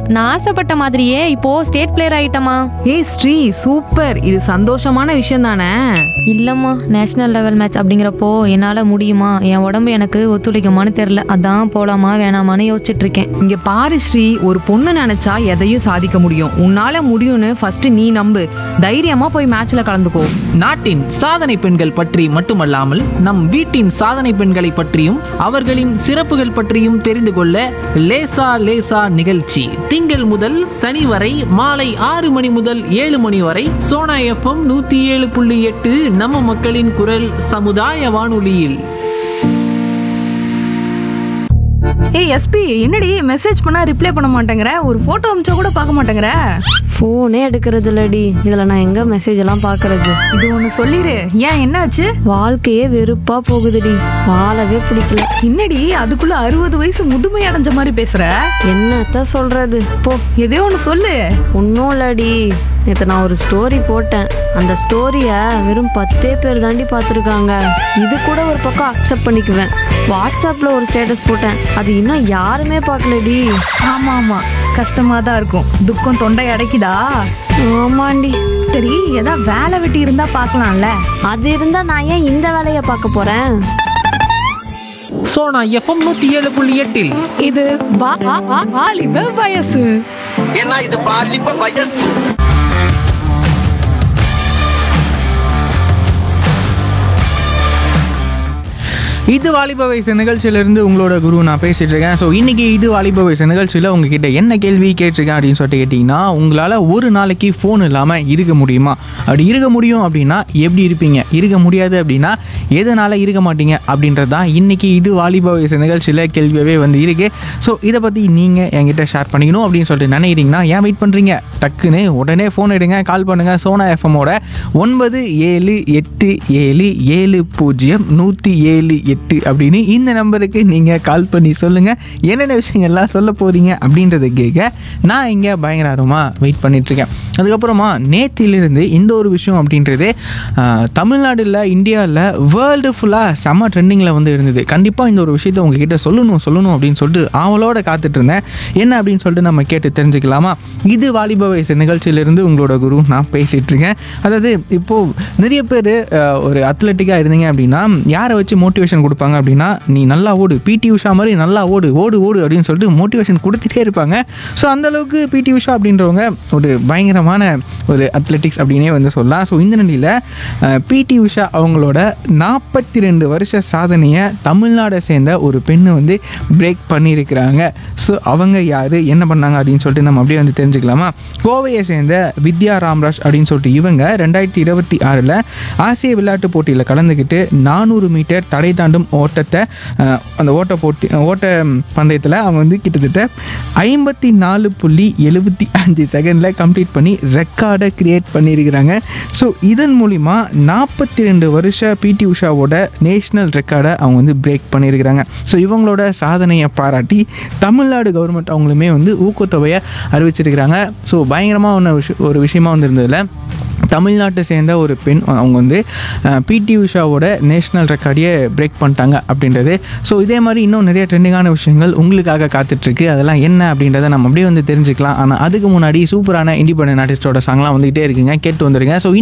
நான் ஆசைப்பட்ட மாதிரியே இப்போ ஸ்டேட் பிளேயர் ஆயிட்டமா ஏய் ஸ்ரீ சூப்பர் இது சந்தோஷமான விஷயம் தானே இல்லம்மா நேஷனல் லெவல் மேட்ச் அப்படிங்கிறப்போ என்னால முடியுமா என் உடம்பு எனக்கு ஒத்துழைக்குமான்னு தெரியல அதான் போலாமா வேணாமான்னு யோசிச்சுட்டு இருக்கேன் இங்க பாரு ஸ்ரீ ஒரு பொண்ணு நினைச்சா எதையும் சாதிக்க முடியும் உன்னால முடியும்னு ஃபர்ஸ்ட் நீ நம்பு தைரியமா போய் மேட்ச்ல கலந்துக்கோ நாட்டின் சாதனை பெண்கள் பற்றி மட்டுமல்லாமல் நம் வீட்டின் சாதனை பெண்களை பற்றியும் அவர்களின் சிறப்புகள் பற்றியும் தெரிந்து கொள்ள லேசா லேசா நிகழ்ச்சி திங்கள் முதல் சனி வரை மாலை ஆறு மணி முதல் ஏழு மணி வரை சோனா எஃப்எம் நூத்தி ஏழு புள்ளி எட்டு நம்ம மக்களின் குரல் சமுதாய வானொலியில் ஏய் எஸ்பி என்னடி மெசேஜ் பண்ணா ரிப்ளை பண்ண மாட்டேங்கிற ஒரு போட்டோ அமிச்சா கூட பார்க்க மாட்டேங்கிற ஃபோனே எடுக்கிறது இல்லடி இதுல நான் எங்க மெசேஜ் எல்லாம் பாக்குறது இது ஒன்று சொல்லிடு ஏன் என்னாச்சு வாழ்க்கையே வெறுப்பா போகுதுடி வாழவே பிடிக்கல என்னடி அதுக்குள்ள அறுபது வயசு முதுமை அடைஞ்ச மாதிரி பேசுற என்னத்த சொல்றது போ எதோ ஒன்று சொல்லு ஒன்றும் இல்லடி நேற்று நான் ஒரு ஸ்டோரி போட்டேன் அந்த ஸ்டோரியை வெறும் பத்தே பேர் தாண்டி பார்த்துருக்காங்க இது கூட ஒரு பக்கம் அக்செப்ட் பண்ணிக்குவேன் வாட்ஸ்அப்பில் ஒரு ஸ்டேட்டஸ் போட்டேன் அது இன்னும் யாருமே பார்க்கலடி ஆமா ஆமா கஷ்டமா தான் இருக்கும் துக்கம் தொண்டை அடைக்குதா ஆமாண்டி சரி ஏதா வேலை வெட்டி இருந்தா பார்க்கலாம்ல அது இருந்தா நான் ஏன் இந்த வேலையை பார்க்க போறேன் சோனா எஃப்எம் நூத்தி ஏழு புள்ளி எட்டில் இது வா- வா- வா- வாலிப வயசு ஏன்னா இது பாலிப்ப வயசு இது வாலிப வயசு நிகழ்ச்சியிலிருந்து உங்களோட குரு நான் பேசிட்டு இருக்கேன் ஸோ இன்னைக்கு இது வாலிப வயசு நிகழ்ச்சியில் உங்ககிட்ட என்ன கேள்வி கேட்டிருக்கேன் அப்படின்னு சொல்லிட்டு கேட்டிங்கன்னா உங்களால் ஒரு நாளைக்கு ஃபோன் இல்லாமல் இருக்க முடியுமா அப்படி இருக்க முடியும் அப்படின்னா எப்படி இருப்பீங்க இருக்க முடியாது அப்படின்னா எதனால் இருக்க மாட்டீங்க அப்படின்றது தான் இன்னைக்கு இது வாலிப வயசு நிகழ்ச்சியில் கேள்வியாகவே வந்து இருக்கு ஸோ இதை பற்றி நீங்கள் என்கிட்ட ஷேர் பண்ணிக்கணும் அப்படின்னு சொல்லிட்டு நினைக்கிறீங்கன்னா ஏன் வெயிட் பண்ணுறீங்க டக்குன்னு உடனே ஃபோன் எடுங்க கால் பண்ணுங்கள் சோனா எஃப்எம்மோட ஒன்பது ஏழு எட்டு ஏழு ஏழு பூஜ்ஜியம் நூற்றி ஏழு எட்டு அப்படின்னு இந்த நம்பருக்கு நீங்கள் கால் பண்ணி சொல்லுங்கள் என்னென்ன விஷயங்கள்லாம் சொல்ல போகிறீங்க அப்படின்றத கேட்க நான் இங்கே பயங்கர ஆர்வமாக வெயிட் பண்ணிகிட்ருக்கேன் அதுக்கப்புறமா நேத்திலிருந்து இந்த ஒரு விஷயம் அப்படின்றது ஆஹ், தமிழ்நாடுல இந்தியாவில் வேர்ல்டு ஃபுல்லாக செம்ம ட்ரெண்டிங்கில் வந்து இருந்தது கண்டிப்பாக இந்த ஒரு விஷயத்தை உங்ககிட்ட சொல்லணும் சொல்லணும் அப்படின்னு சொல்லிட்டு ஆவலோட காத்துட்டு இருந்தேன் என்ன அப்படின்னு சொல்லிட்டு நம்ம கேட்டு தெரிஞ்சுக்கலாமா இது வாலிப வயசு நிகழ்ச்சியிலிருந்து உங்களோட குரு நான் பேசிகிட்டு இருக்கேன் அதாவது இப்போது நிறைய பேர் ஒரு அத்லட்டிக்காக இருந்தீங்க அப்படின்னா யாரை வச்சு மோட்டிவேஷன் கொடுப்பாங்க அப்படின்னா நீ நல்லா ஓடு பிடி உஷா மாதிரி நல்லா ஓடு ஓடு ஓடு அப்படின்னு சொல்லிட்டு மோட்டிவேஷன் கொடுத்துட்டே இருப்பாங்க ஸோ அந்தளவுக்கு பிடி உஷா அப்படின்றவங்க ஒரு பயங்கரமான ஒரு அத்லெட்டிக்ஸ் அப்படின்னே வந்து சொல்லலாம் ஸோ இந்த நிலையில் பிடி உஷா அவங்களோட நாற்பத்தி ரெண்டு வருஷ சாதனையை தமிழ்நாடை சேர்ந்த ஒரு பெண்ணு வந்து பிரேக் பண்ணியிருக்கிறாங்க ஸோ அவங்க யார் என்ன பண்ணாங்க அப்படின்னு சொல்லிட்டு நம்ம அப்படியே வந்து தெரிஞ்சுக்கலாமா கோவையை சேர்ந்த வித்யா ராம்ராஜ் அப்படின்னு சொல்லிட்டு இவங்க ரெண்டாயிரத்தி இருபத்தி ஆறில் ஆசிய விளையாட்டு போட்டியில் கலந்துக்கிட்டு நானூறு மீட்டர் தடை தாண்டும் ஓட்டத்தை அஹ், அந்த ஓட்ட போட்டி ஓட்ட பந்தயத்தில் அவங்க வந்து கிட்டத்தட்ட ஐம்பத்தி நாலு புள்ளி எழுபத்தி அஞ்சு செகண்டில் கம்ப்ளீட் பண்ணி ரெக்கார்டை கிரியேட் பண்ணியிருக்கிறாங்க ஸோ இதன் மூலிமா நாற்பத்தி ரெண்டு வருஷ பிடி உஷாவோட நேஷ்னல் ரெக்கார்டை அவங்க வந்து பிரேக் பண்ணியிருக்கிறாங்க ஸோ இவங்களோட சாதனையை பாராட்டி தமிழ்நாடு கவர்மெண்ட் அவங்களுமே வந்து ஊக்கத்தொகையை அறிவிச்சிருக்கிறாங்க ஸோ பயங்கரமாக ஒன்று விஷயம் ஒரு விஷயமா வந்து இருந்ததில் தமிழ்நாட்டை சேர்ந்த ஒரு பெண் அவங்க வந்து பிடி உஷாவோட நேஷ்னல் ரெக்கார்டையே பிரேக் பண்ணிட்டாங்க அப்படின்றது ஸோ இதே மாதிரி இன்னும் நிறைய ட்ரெண்டிங்கான விஷயங்கள் உங்களுக்காக காத்துட்ருக்கு அதெல்லாம் என்ன அப்படின்றத நம்ம அப்படியே வந்து தெரிஞ்சுக்கலாம் ஆனால் அதுக்கு முன்னாடி சூப்பரான இண்டிபெண்டன்ட் ஆர்டிஸ்டோட சாங்லாம் வந்துகிட்டே இருக்குங்க கேட்டு வந்துருங்க ஸோ